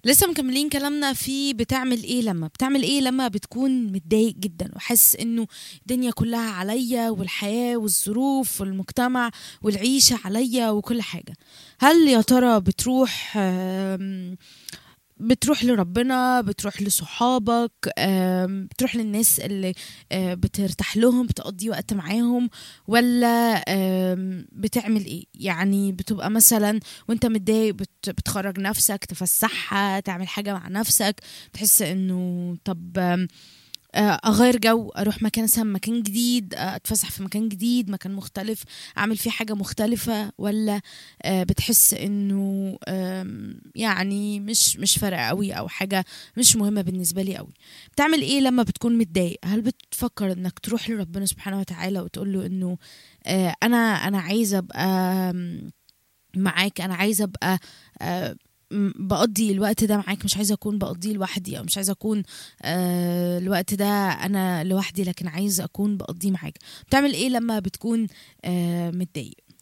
لسه مكملين كلامنا في بتعمل ايه لما بتعمل ايه لما بتكون متضايق جدا وحاسس انه الدنيا كلها عليا والحياة والظروف والمجتمع والعيشة عليا وكل حاجة هل يا ترى بتروح آم، بتروح لربنا بتروح لصحابك آم، بتروح للناس اللي آه، بترتاح لهم بتقضي وقت معاهم ولا آم، بتعمل ايه يعني بتبقى مثلا وانت متضايق بت- بتخرج نفسك تفسحها تعمل حاجة مع نفسك تحس انه طب آم، آه، اغير جو اروح مكان مثلا مكان جديد آه، اتفسح في مكان جديد مكان مختلف اعمل فيه حاجة مختلفة ولا آه، بتحس انه آم، يعني مش مش فارقة قوي او حاجة مش مهمة بالنسبة لي قوي بتعمل ايه لما بتكون متضايق هل بتفكر انك تروح لربنا سبحانه وتعالى وتقول له انه آه، انا انا عايزة ابقى آم، معاك انا عايزة ابقى آه، م- بقضي الوقت ده معاك مش عايزة أكون بقضيه لوحدي أو مش عايزة أكون آه الوقت ده أنا لوحدي لكن عايزة أكون بقضيه معاك بتعمل إيه لما بتكون آه متضايق